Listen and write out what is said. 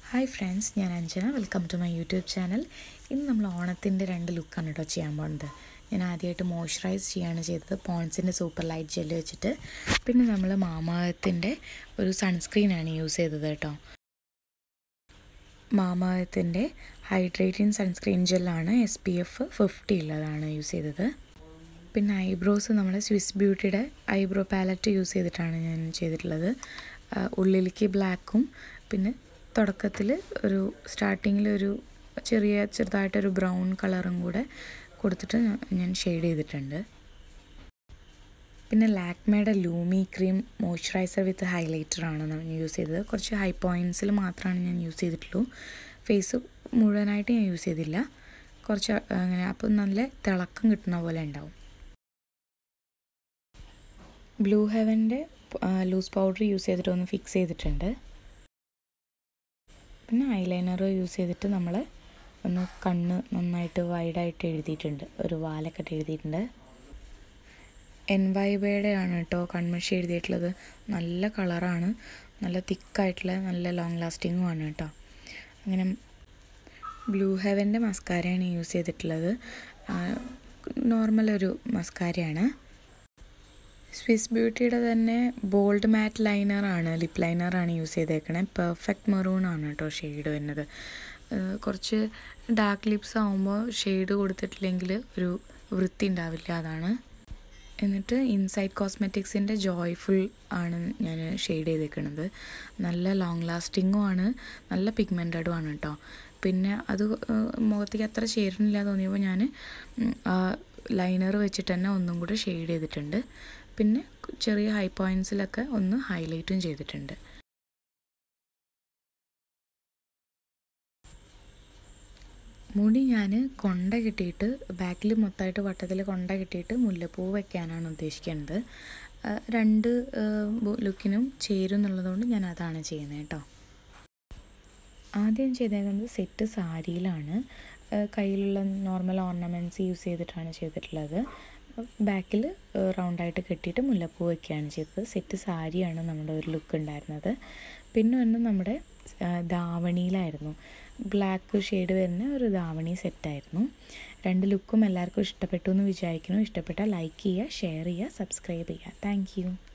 hi friends ഞാൻ Anjana welcome to my YouTube channel ഇന്ന് നമ്മൾ ഓണത്തിൻ്റെ രണ്ട് ലുക്കാണ് കേട്ടോ ചെയ്യാൻ പോകുന്നത് ഞാൻ ആദ്യമായിട്ട് മോയ്സ്ചറൈസ് ചെയ്യാണ് ചെയ്തത് പോൺസിൻ്റെ സൂപ്പർ ലൈറ്റ് ജെല്ല് വെച്ചിട്ട് പിന്നെ നമ്മൾ മാമായത്തിൻ്റെ ഒരു സൺസ്ക്രീനാണ് യൂസ് ചെയ്തത് കേട്ടോ മാമായത്തിൻ്റെ ഹൈഡ്രേറ്റിംഗ് സൺസ്ക്രീൻ ജെല്ലാണ് എസ് പി എഫ് ഫിഫ്റ്റി ഉള്ളതാണ് യൂസ് ചെയ്തത് പിന്നെ ഐബ്രോസ് നമ്മൾ സ്വിസ് ബ്യൂട്ടിയുടെ ഐബ്രോ പാലറ്റ് യൂസ് ചെയ്തിട്ടാണ് ഞാൻ ചെയ്തിട്ടുള്ളത് ഉള്ളിലേക്ക് ബ്ലാക്കും പിന്നെ തുടക്കത്തിൽ ഒരു സ്റ്റാർട്ടിങ്ങിൽ ഒരു ചെറിയ ചെറുതായിട്ടൊരു ബ്രൗൺ കളറും കൂടെ കൊടുത്തിട്ട് ഞാൻ ഷെയ്ഡ് ചെയ്തിട്ടുണ്ട് പിന്നെ ലാക്മേയുടെ Lumi cream moisturiser with highlighter ആണ് ഞാൻ യൂസ് ചെയ്തത് കുറച്ച് ഹൈ പോയിൻറ്റ്സിൽ മാത്രമാണ് ഞാൻ യൂസ് ചെയ്തിട്ടുള്ളൂ ഫേസ് മുഴുവനായിട്ട് ഞാൻ യൂസ് ചെയ്തില്ല കുറച്ച് അങ്ങനെ അപ്പം നല്ല തിളക്കം കിട്ടുന്ന പോലെ ഉണ്ടാവും ബ്ലൂ ഹെവൻ്റെ ലൂസ് പൗഡർ യൂസ് ചെയ്തിട്ട് ഒന്ന് ഫിക്സ് ചെയ്തിട്ടുണ്ട് പിന്നെ ഐലൈനർ യൂസ് ചെയ്തിട്ട് നമ്മൾ ഒന്ന് കണ്ണ് നന്നായിട്ട് വൈഡായിട്ട് എഴുതിയിട്ടുണ്ട് ഒരു വാലൊക്കെ എഴുതിയിട്ടുണ്ട് എൻ വൈബയുടെ ആണ് കേട്ടോ കൺമഷി എഴുതിയിട്ടുള്ളത് നല്ല കളറാണ് നല്ല തിക്കായിട്ടുള്ള നല്ല ലോങ് ലാസ്റ്റിങ്ങും ആണ് കേട്ടോ അങ്ങനെ ബ്ലൂ ഹെവൻ്റെ മസ്കാരയാണ് യൂസ് ചെയ്തിട്ടുള്ളത് നോർമൽ ഒരു മസ്കാരയാണ് സ്വിസ് ബ്യൂട്ടിയുടെ തന്നെ ബോൾഡ് മാറ്റ് ലൈനറാണ് ലിപ് ലൈനറാണ് യൂസ് ചെയ്തേക്കണേ പെർഫെക്റ്റ് മെറൂൺ ആണ് കേട്ടോ ഷെയ്ഡ് വരുന്നത് കുറച്ച് ഡാർക്ക് ലിപ്സ് ആകുമ്പോൾ ഷെയ്ഡ് കൊടുത്തിട്ടില്ലെങ്കിൽ ഒരു വൃത്തി ഉണ്ടാവില്ല അതാണ് എന്നിട്ട് ഇൻസൈഡ് കോസ്മെറ്റിക്സിൻ്റെ ജോയ്ഫുൾ ആണ് ഞാൻ ഷെയ്ഡ് ചെയ്തേക്കുന്നത് നല്ല ലോങ് ലാസ്റ്റിങ്ങും ആണ് നല്ല പിഗ്മെൻറ്റഡും ആണ് കേട്ടോ പിന്നെ അത് മുഖത്തേക്ക് അത്ര ചേരുന്നില്ല തോന്നിയപ്പോൾ ഞാൻ ലൈനർ വെച്ചിട്ട് തന്നെ ഒന്നും കൂടെ ഷെയ്ഡ് ചെയ്തിട്ടുണ്ട് പിന്നെ ചെറിയ ഹൈ പോയിൻറ്റ്സിലൊക്കെ ഒന്ന് ഹൈലൈറ്റും ചെയ്തിട്ടുണ്ട് മുടി ഞാൻ കൊണ്ട കിട്ടിയിട്ട് ബാക്കിൽ മൊത്തമായിട്ട് വട്ടത്തിൽ കൊണ്ട കിട്ടിയിട്ട് മുല്ലപ്പൂ വയ്ക്കാനാണ് ഉദ്ദേശിക്കുന്നത് രണ്ട് ലുക്കിനും ചേരും എന്നുള്ളതുകൊണ്ട് ഞാൻ അതാണ് ചെയ്യുന്നത് കേട്ടോ ആദ്യം ചെയ്തേക്കുന്നത് സെറ്റ് സാരിയിലാണ് കയ്യിലുള്ള നോർമൽ ഓർണമെൻറ്റ്സ് യൂസ് ചെയ്തിട്ടാണ് ചെയ്തിട്ടുള്ളത് ബാക്കിൽ റൗണ്ടായിട്ട് കെട്ടിയിട്ട് മുല്ലപ്പൂ വയ്ക്കുകയാണ് ചെയ്തത് സെറ്റ് സാരിയാണ് നമ്മുടെ ഒരു ലുക്ക് ഉണ്ടായിരുന്നത് പിന്നെ ഒന്ന് നമ്മുടെ ധാവണിയിലായിരുന്നു ബ്ലാക്ക് ഷെയ്ഡ് വരുന്ന ഒരു ധാവണി സെറ്റായിരുന്നു രണ്ട് ലുക്കും എല്ലാവർക്കും ഇഷ്ടപ്പെട്ടു എന്ന് വിചാരിക്കുന്നു ഇഷ്ടപ്പെട്ടാൽ ലൈക്ക് ചെയ്യുക ഷെയർ ചെയ്യുക സബ്സ്ക്രൈബ് ചെയ്യുക താങ്ക്